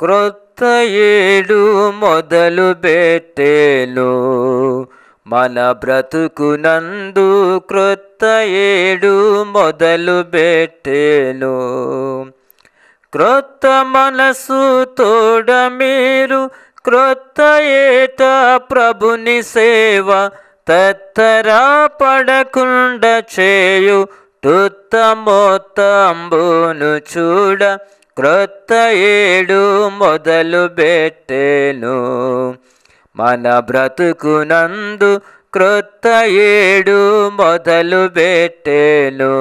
క్రొత్త ఏడు మొదలు పెట్టేను మన బ్రతుకునందు క్రొత్త ఏడు మొదలు పెట్టేను క్రొత్త మనసు తోడ మీరు క్రొత్త ఏట ప్రభుని సేవ తత్తరా పడకుండా చేయు తుత్త మొత్తంబును చూడ క్రొత్త ఏడు మొదలు పెట్టేను మన బ్రతుకునందు క్రొత్త ఏడు మొదలు పెట్టేను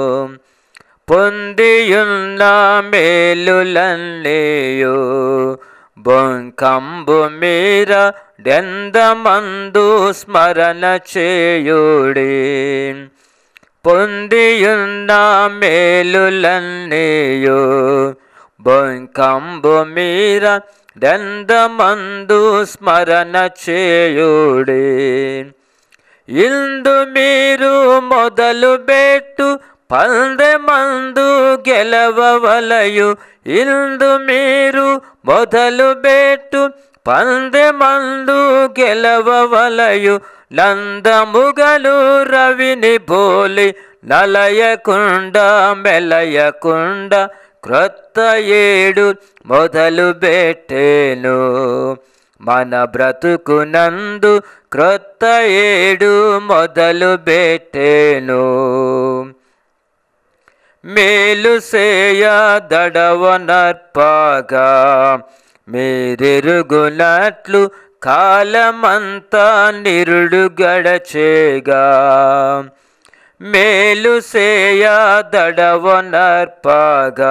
పొందియున్న మేలులన్నీయు బొంకంబు మీర డెందమందు స్మరణ చేయుడి పొందియున్న మేలులన్నీయు బొంకంబు మీర డెందమందు స్మరణ చేయుడి ఇందు మీరు మొదలు పెట్టు పందెమందు గెలవవలయు ఇందు మీరు మొదలు పెట్టు పందెమందు గెలవవలయు నందముగలు రవిని బోలి నలయకుండ మెలయకుండ క్రొత్త ఏడు మొదలు పెట్టేను మన బ్రతుకునందు క్రొత్త ఏడు మొదలు పెట్టేను మేలు సేయ దడవనర్పగా మీరెరుగునట్లు కాలమంతా నిరుడు గడచేగా మేలు సేయ దడవనర్పగా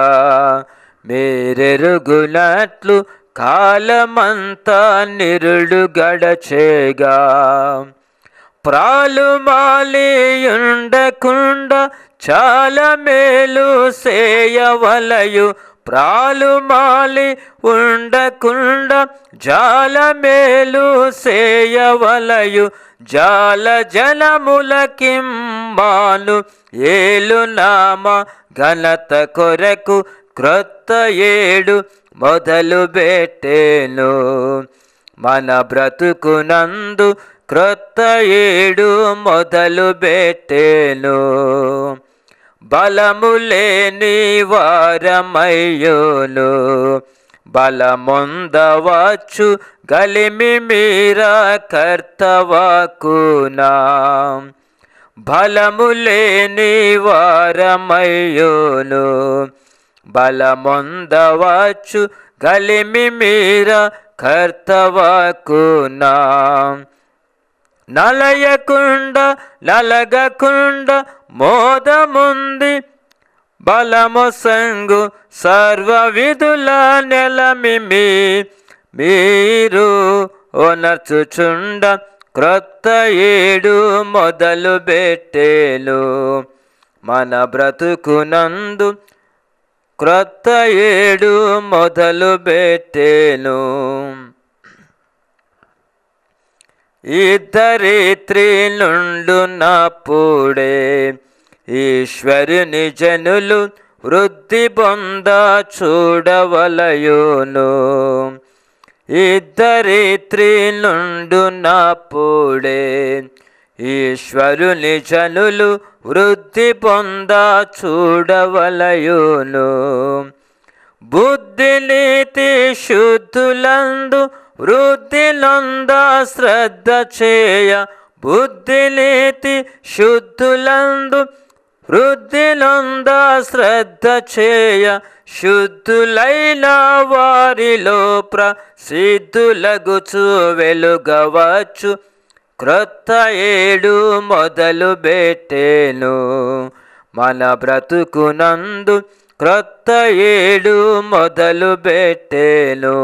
మీరెరుగునట్లు కాలమంతా నిరుడు గడచేగా ప్రాలు మాలియుండకుండ చాలా మేలు సేయవలయు ప్రాలు మాలి ఉండకుండ జాల మేలు సేయవలయు జాల జలములకిమ్మాను ఏలు నామ ఘనత కొరకు క్రొత్త ఏడు మొదలు పెట్టేను మన బ్రతుకునందు క్రొత్త ఏడు మొదలు పెట్టేను బలము లేని వారమయ్యోను బలముందవచ్చు గలిమి మీరా కర్తవాకునా బలము లేని వారమయ్యోను బలముందవచ్చు గలిమి మీరా కర్తవాకునా నలయకుండ నలగకుండ మోదముంది బలము సంగు సర్వ విధుల నెలమిమి మీరు ఓనర్చుచుండ క్రొత్త ఏడు మొదలు పెట్టేను మన బ్రతుకునందు క్రొత్త ఏడు మొదలు పెట్టేను ఇద్దరిత్రిలుండునప్పుడే ఈశ్వరుని జనులు వృద్ధి పొంద చూడవలయును ఇద్దరిత్రిలుండునప్పుడే ఈశ్వరుని జనులు వృద్ధి పొంద చూడవలయును బుద్ధి నీతి శుద్ధులందు వృద్ధిలొంద శ్రద్ధ చేయ బుద్ధి నీతి శుద్ధులందు వృద్ధిలొంద శ్రద్ధ చేయ శుద్ధులైన వారిలో ప్రసిద్ధులగుచు వెలుగవచ్చు క్రొత్త ఏడు మొదలు పెట్టేను మన బ్రతుకునందు క్రొత్త ఏడు మొదలు పెట్టేను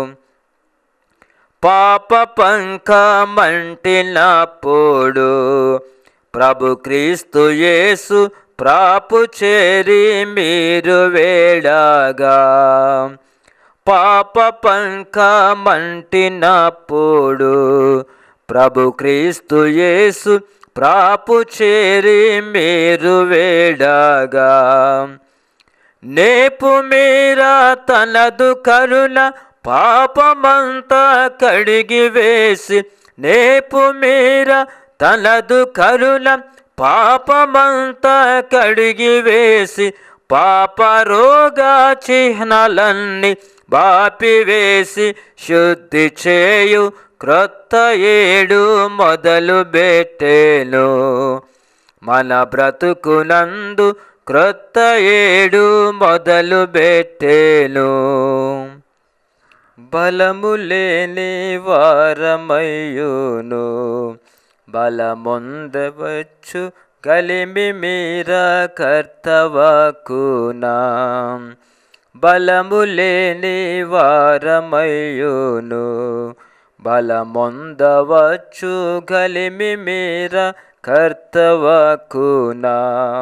పాప పంక మంటినప్పుడు ప్రభు క్రీస్తు యేసు ప్రాపు చేరి మీరు వేడగా పాప పంక మంటినప్పుడు ప్రభు క్రీస్తు యేసు ప్రాపు చేరి మీరు వేడగా నేపు మీరా తనదు కరుణ పాపమంతా కడిగి వేసి నేపు మీరా తనదు కరుణ పాపమంతా కడిగి వేసి పాప రోగ చిహ్నాలన్నీ బాపివేసి శుద్ధి చేయు క్రొత్త ఏడు మొదలు పెట్టేను మన బ్రతుకునందు క్రొత్త ఏడు మొదలు పెట్టేను బలము లేని వారమయ్యును బలముందవచ్చు కలిమి మీర కర్తవకునా బలము లేని వారమయ్యును బలముందవచ్చు కలిమి మీర కర్తవకునా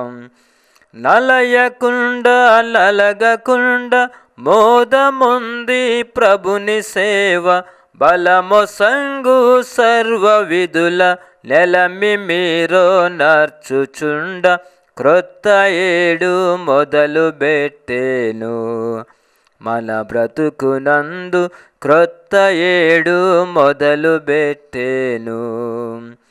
నలయకుండ నలగకుండ మోదముంది ప్రభుని సేవ బలమొసంగు సర్వ విధుల నెలమి మీరు నర్చుచుండ క్రొత్త ఏడు మొదలు పెట్టేను మన బ్రతుకునందు క్రొత్త ఏడు మొదలు పెట్టేను